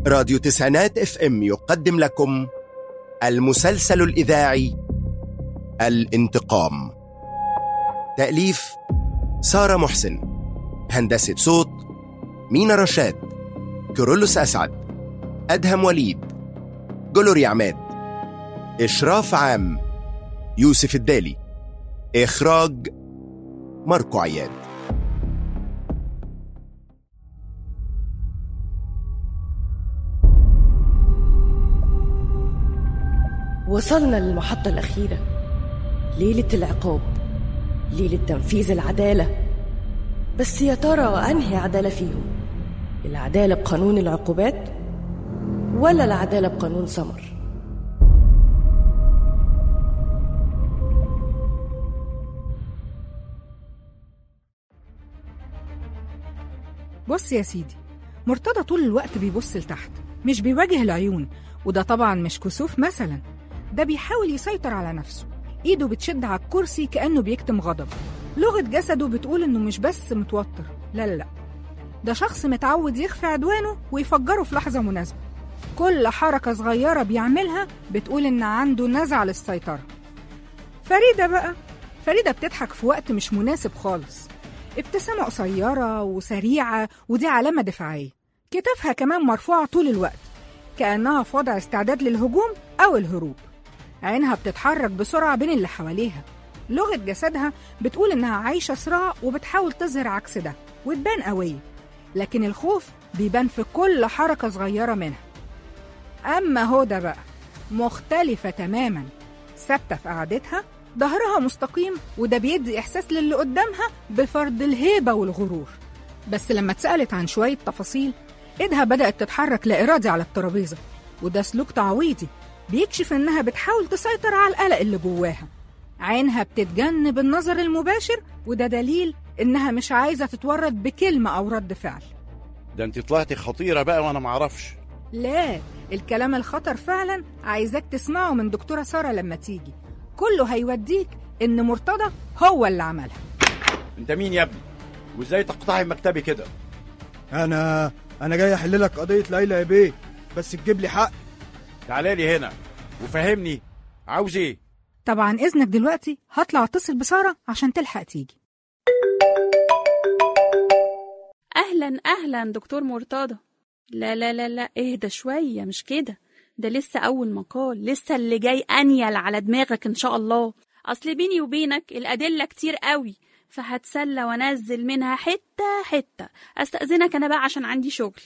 راديو تسعينات اف ام يقدم لكم المسلسل الإذاعي الانتقام تأليف سارة محسن هندسة صوت مينا رشاد كيرلس أسعد أدهم وليد جلوري عماد إشراف عام يوسف الدالي إخراج ماركو عياد وصلنا للمحطة الأخيرة ليلة العقاب ليلة تنفيذ العدالة بس يا ترى أنهي عدالة فيهم العدالة بقانون العقوبات ولا العدالة بقانون سمر بص يا سيدي مرتضى طول الوقت بيبص لتحت مش بيواجه العيون وده طبعا مش كسوف مثلا ده بيحاول يسيطر على نفسه ايده بتشد على الكرسي كأنه بيكتم غضب لغة جسده بتقول انه مش بس متوتر لا لا لا ده شخص متعود يخفي عدوانه ويفجره في لحظة مناسبة كل حركة صغيرة بيعملها بتقول إن عنده نزعة للسيطرة فريدة بقى فريدة بتضحك في وقت مش مناسب خالص ابتسامة قصيرة وسريعة ودي علامة دفاعية كتافها كمان مرفوعة طول الوقت كأنها في وضع استعداد للهجوم أو الهروب عينها بتتحرك بسرعة بين اللي حواليها لغة جسدها بتقول إنها عايشة صراع وبتحاول تظهر عكس ده وتبان قوية لكن الخوف بيبان في كل حركة صغيرة منها أما هدى بقى مختلفة تماما ثابتة في قعدتها ظهرها مستقيم وده بيدي إحساس للي قدامها بفرض الهيبة والغرور بس لما اتسألت عن شوية تفاصيل إيدها بدأت تتحرك لا إرادي على الترابيزة وده سلوك تعويضي بيكشف إنها بتحاول تسيطر على القلق اللي جواها عينها بتتجنب النظر المباشر وده دليل إنها مش عايزة تتورط بكلمة أو رد فعل ده انت طلعتي خطيرة بقى وانا معرفش لا الكلام الخطر فعلا عايزاك تسمعه من دكتورة سارة لما تيجي كله هيوديك إن مرتضى هو اللي عملها انت مين يا ابني وازاي تقطعي مكتبي كده انا انا جاي احل لك قضيه ليلى يا بيه بس تجيب لي حق تعالى لي هنا وفهمني عاوز ايه طبعا إذنك دلوقتي هطلع أتصل بسارة عشان تلحق تيجي اهلا اهلا دكتور مرتضى لا لا لا لا اهدى شويه مش كده ده لسه اول مقال لسه اللي جاي انيل على دماغك ان شاء الله اصل بيني وبينك الادله كتير قوي فهتسلى وانزل منها حته حته استاذنك انا بقى عشان عندي شغل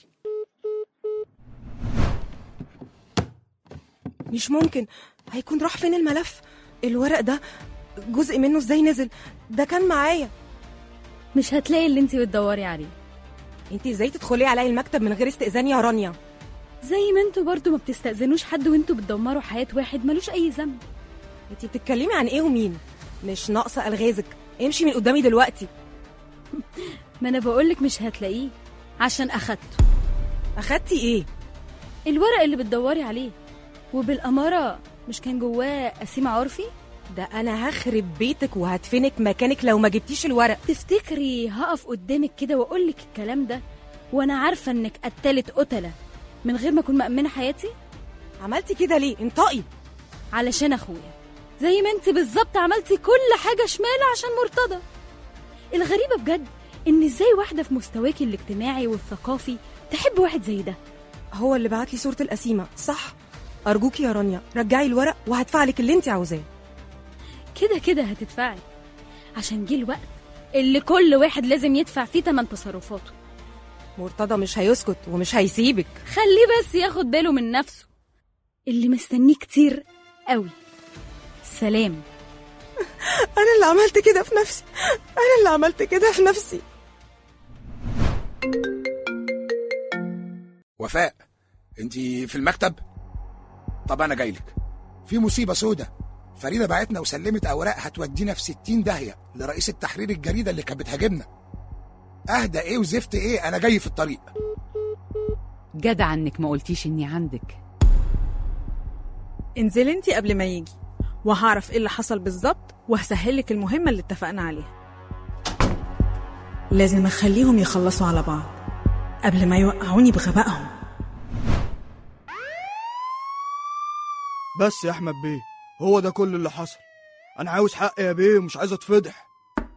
مش ممكن هيكون راح فين الملف الورق ده جزء منه ازاي نزل ده كان معايا مش هتلاقي اللي انت بتدوري عليه انت ازاي تدخلي عليا المكتب من غير استئذان يا رانيا زي ما انتوا برضو ما بتستأذنوش حد وانتوا بتدمروا حياة واحد ملوش أي ذنب انت بتتكلمي عن ايه ومين مش ناقصه الغازك امشي من قدامي دلوقتي ما أنا بقولك مش هتلاقيه عشان أخدته اخدتي ايه الورق اللي بتدوري عليه وبالأمارة مش كان جواه قسيمة عرفي ده انا هخرب بيتك وهدفنك مكانك لو ما جبتيش الورق تفتكري هقف قدامك كده وأقولك الكلام ده وأنا عارفة إنك قتلت قتلة من غير ما أكون مأمنة حياتي عملتي كده ليه انطقي علشان أخويا زي ما انت بالظبط عملتي كل حاجة شمال عشان مرتضى الغريبة بجد إن إزاي واحدة في مستواكي الاجتماعي والثقافي تحب واحد زي ده هو اللي بعت لي صوره القسيمه صح ارجوكي يا رانيا رجعي الورق وهدفع لك اللي انت عاوزاه كده كده هتدفعي عشان جه الوقت اللي كل واحد لازم يدفع فيه تمن تصرفاته مرتضى مش هيسكت ومش هيسيبك خليه بس ياخد باله من نفسه اللي مستنيه كتير قوي سلام انا اللي عملت كده في نفسي انا اللي عملت كده في نفسي وفاء انت في المكتب طب انا جاي لك في مصيبه سودة فريده بعتنا وسلمت اوراق هتودينا في 60 داهيه لرئيس التحرير الجريده اللي كانت بتهاجمنا اهدى ايه وزفت ايه انا جاي في الطريق جدع انك ما قلتيش اني عندك انزلي انتي قبل ما يجي وهعرف ايه اللي حصل بالظبط وهسهلك المهمة اللي اتفقنا عليها لازم اخليهم يخلصوا على بعض قبل ما يوقعوني بغبائهم بس يا احمد بيه هو ده كل اللي حصل انا عاوز حقي يا بيه ومش عايز اتفضح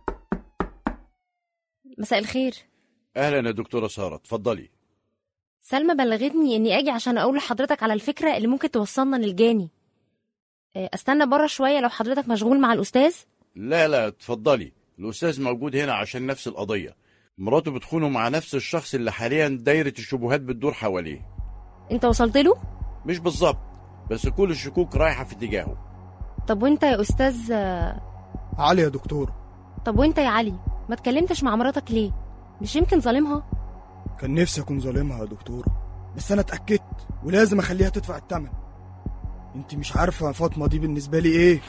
مساء الخير اهلا يا دكتوره ساره اتفضلي سلمى بلغتني اني اجي عشان اقول لحضرتك على الفكره اللي ممكن توصلنا للجاني آه، استنى بره شويه لو حضرتك مشغول مع الاستاذ لا لا اتفضلي الاستاذ موجود هنا عشان نفس القضيه مراته بتخونه مع نفس الشخص اللي حاليا دايره الشبهات بتدور حواليه انت وصلت له مش بالظبط بس كل الشكوك رايحه في اتجاهه طب وانت يا استاذ آه، علي يا دكتور طب وانت يا علي ما اتكلمتش مع مراتك ليه مش يمكن ظالمها كان نفسي اكون ظالمها يا دكتور بس انا اتاكدت ولازم اخليها تدفع الثمن انت مش عارفه فاطمه دي بالنسبه لي ايه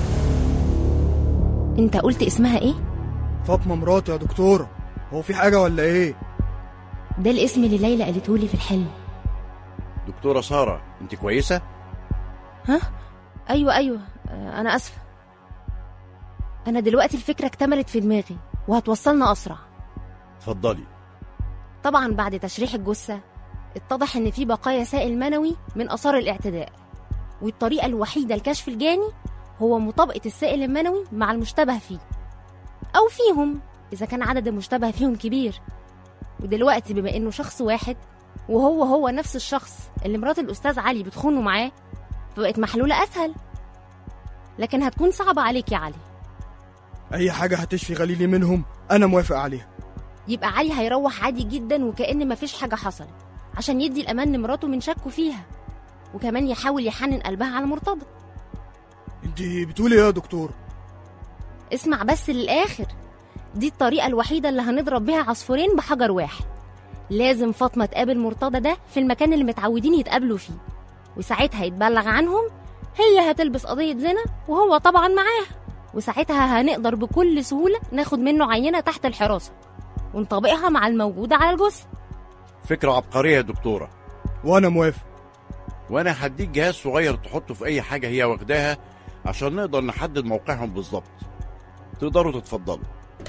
انت قلت اسمها ايه فاطمه مراتي يا دكتوره هو في حاجه ولا ايه ده الاسم اللي ليلى قالته لي في الحلم دكتوره ساره انت كويسه ها ايوه ايوه آه، انا اسفه انا دلوقتي الفكره اكتملت في دماغي وهتوصلنا اسرع اتفضلي طبعا بعد تشريح الجثه اتضح ان في بقايا سائل منوي من اثار الاعتداء والطريقه الوحيده لكشف الجاني هو مطابقه السائل المنوي مع المشتبه فيه او فيهم اذا كان عدد المشتبه فيهم كبير ودلوقتي بما انه شخص واحد وهو هو نفس الشخص اللي مرات الاستاذ علي بتخونه معاه فبقت محلوله اسهل لكن هتكون صعبه عليك يا علي اي حاجه هتشفي غليلي منهم انا موافق عليها يبقى علي هيروح عادي جدا وكأن مفيش حاجة حصلت عشان يدي الأمان لمراته من شكه فيها وكمان يحاول يحنن قلبها على مرتضى انت بتقولي ايه يا دكتور اسمع بس للآخر دي الطريقة الوحيدة اللي هنضرب بيها عصفورين بحجر واحد لازم فاطمة تقابل مرتضى ده في المكان اللي متعودين يتقابلوا فيه وساعتها يتبلغ عنهم هي هتلبس قضية زنا وهو طبعا معاها وساعتها هنقدر بكل سهولة ناخد منه عينة تحت الحراسة ونطبقها مع الموجودة على الجثة فكره عبقريه يا دكتوره وانا موافق وانا هديك جهاز صغير تحطه في اي حاجه هي واخداها عشان نقدر نحدد موقعهم بالظبط تقدروا تتفضلوا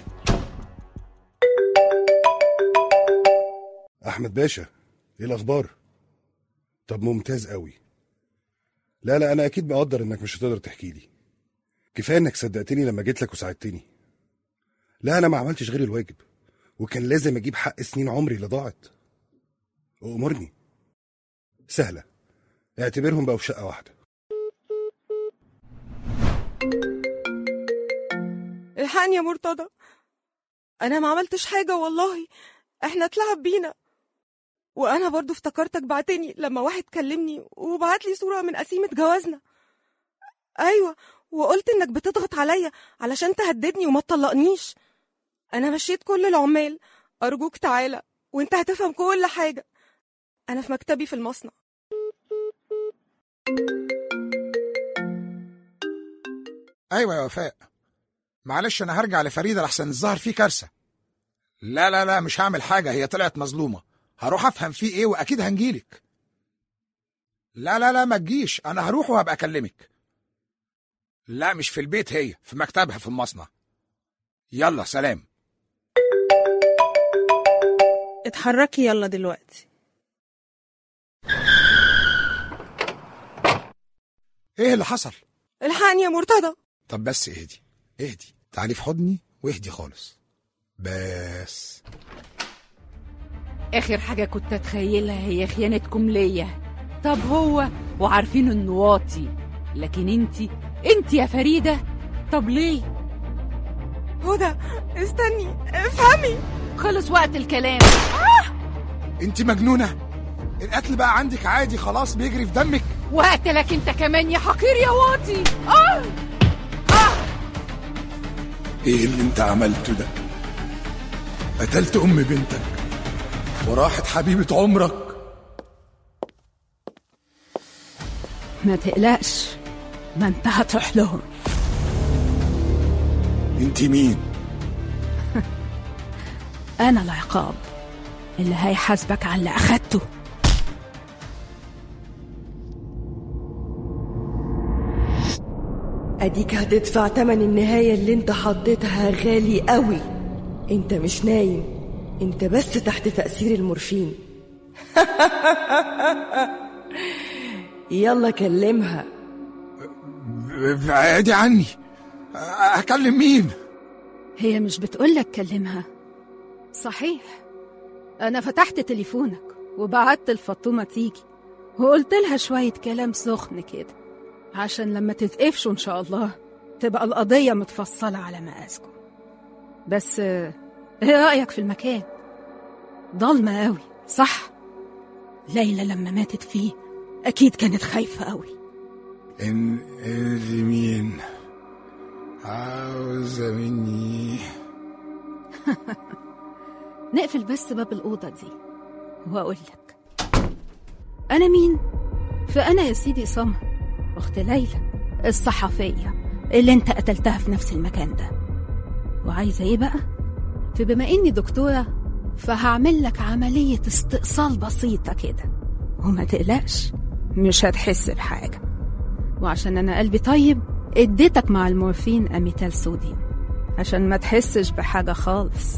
احمد باشا ايه الاخبار طب ممتاز قوي لا لا انا اكيد مقدر انك مش هتقدر تحكي لي كفايه انك صدقتني لما جيت لك وساعدتني لا انا ما عملتش غير الواجب وكان لازم اجيب حق سنين عمري اللي ضاعت امرني سهله اعتبرهم بقوا في شقه واحده الحقني يا مرتضى انا ما عملتش حاجه والله احنا اتلعب بينا وانا برضو افتكرتك بعتني لما واحد كلمني وبعت لي صوره من قسيمه جوازنا ايوه وقلت انك بتضغط عليا علشان تهددني وما تطلقنيش انا مشيت كل العمال ارجوك تعالى وانت هتفهم كل حاجه انا في مكتبي في المصنع ايوه يا وفاء معلش انا هرجع لفريده لحسن الظهر فيه كارثه لا لا لا مش هعمل حاجه هي طلعت مظلومه هروح افهم فيه ايه واكيد هنجيلك لا لا لا ما تجيش انا هروح وهبقى اكلمك لا مش في البيت هي في مكتبها في المصنع يلا سلام اتحركي يلا دلوقتي ايه اللي حصل الحقني يا مرتضى طب بس اهدي اهدي تعالي في حضني واهدي خالص بس اخر حاجه كنت اتخيلها هي خيانتكم ليا طب هو وعارفين انه واطي لكن انتي انتي يا فريده طب ليه هدى استني افهمي خلص وقت الكلام انت مجنونه القتل بقى عندك عادي خلاص بيجري في دمك وقتلك انت كمان يا حقير يا واطي اه ايه اللي انت عملته ده قتلت ام بنتك وراحت حبيبه عمرك ما تقلقش ما انت هتروح لهم انت مين انا العقاب اللي هيحاسبك على اللي اخدته اديك هتدفع تمن النهاية اللي انت حطيتها غالي قوي انت مش نايم انت بس تحت تأثير المورفين يلا كلمها ابعدي عني اكلم مين هي مش بتقولك كلمها صحيح أنا فتحت تليفونك وبعت الفطومة تيجي وقلت لها شوية كلام سخن كده عشان لما تتقفشوا إن شاء الله تبقى القضية متفصلة على مقاسكم بس آه، إيه رأيك في المكان؟ ضلمة قوي صح؟ ليلى لما ماتت فيه أكيد كانت خايفة قوي ان انت مين عاوزة مني نقفل بس باب الأوضة دي وأقول لك أنا مين؟ فأنا يا سيدي سمر أخت ليلى الصحفية اللي أنت قتلتها في نفس المكان ده وعايزة إيه بقى؟ فبما إني دكتورة فهعمل لك عملية استئصال بسيطة كده وما تقلقش مش هتحس بحاجة وعشان أنا قلبي طيب اديتك مع المورفين أميتال صوديوم عشان ما تحسش بحاجة خالص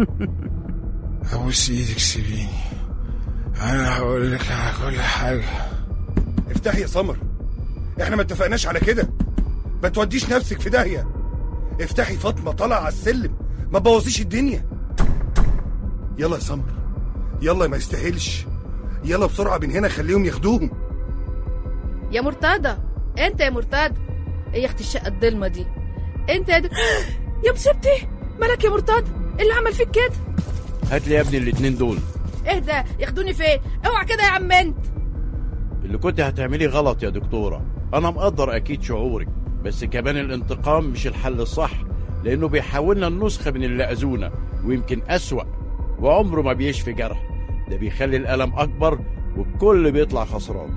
ابوس ايدك سيبيني انا هقول لك على كل حاجة افتحي يا سمر احنا ما اتفقناش على كده ما توديش نفسك في داهيه افتحي فاطمه طالعه على السلم ما تبوظيش الدنيا يلا يا سمر يلا ما يستاهلش يلا بسرعه من هنا خليهم ياخدوهم يا مرتضى انت يا مرتضى ايه يا اختي الشقه الضلمه دي انت يا د... يا مصيبتي مالك يا مرتضى إيه اللي عمل فيك كده هات لي يا ابني الاتنين دول اهدى ياخدوني فين اوعى كده يا عم انت اللي كنت هتعمليه غلط يا دكتورة أنا مقدر أكيد شعورك بس كمان الانتقام مش الحل الصح لأنه بيحولنا النسخة من اللي أذونا ويمكن أسوأ وعمره ما بيشفي جرح ده بيخلي الألم أكبر والكل بيطلع خسران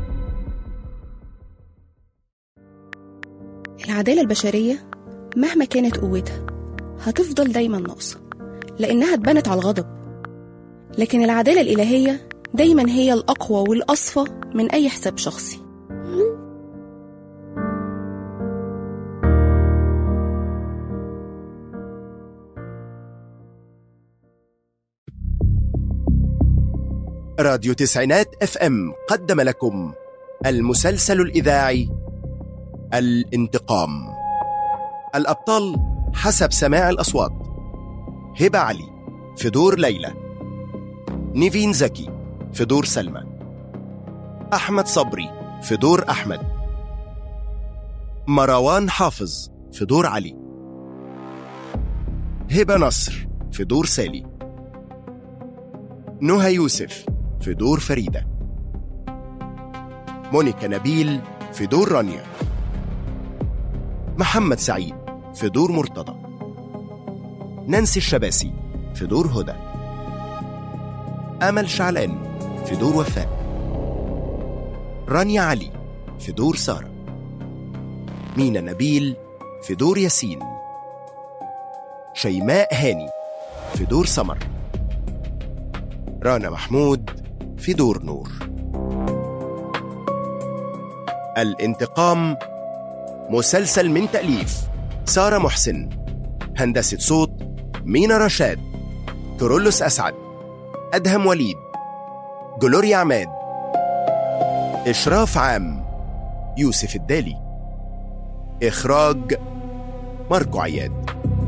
العدالة البشرية مهما كانت قوتها هتفضل دايما ناقصة لأنها اتبنت على الغضب لكن العدالة الإلهية دايما هي الأقوى والأصفى من أي حساب شخصي راديو تسعينات اف ام قدم لكم المسلسل الإذاعي الانتقام الأبطال حسب سماع الأصوات هبة علي في دور ليلى نيفين زكي في دور سلمى أحمد صبري في دور أحمد مروان حافظ في دور علي هبة نصر في دور سالي نهى يوسف في دور فريدة مونيكا نبيل في دور رانيا محمد سعيد في دور مرتضى نانسي الشباسي في دور هدى أمل شعلان في دور وفاء رانيا علي في دور سارة مينا نبيل في دور ياسين شيماء هاني في دور سمر رانا محمود في دور نور الانتقام مسلسل من تأليف سارة محسن هندسة صوت مينا رشاد كورولوس أسعد أدهم وليد جلوريا عماد إشراف عام يوسف الدالي إخراج ماركو عياد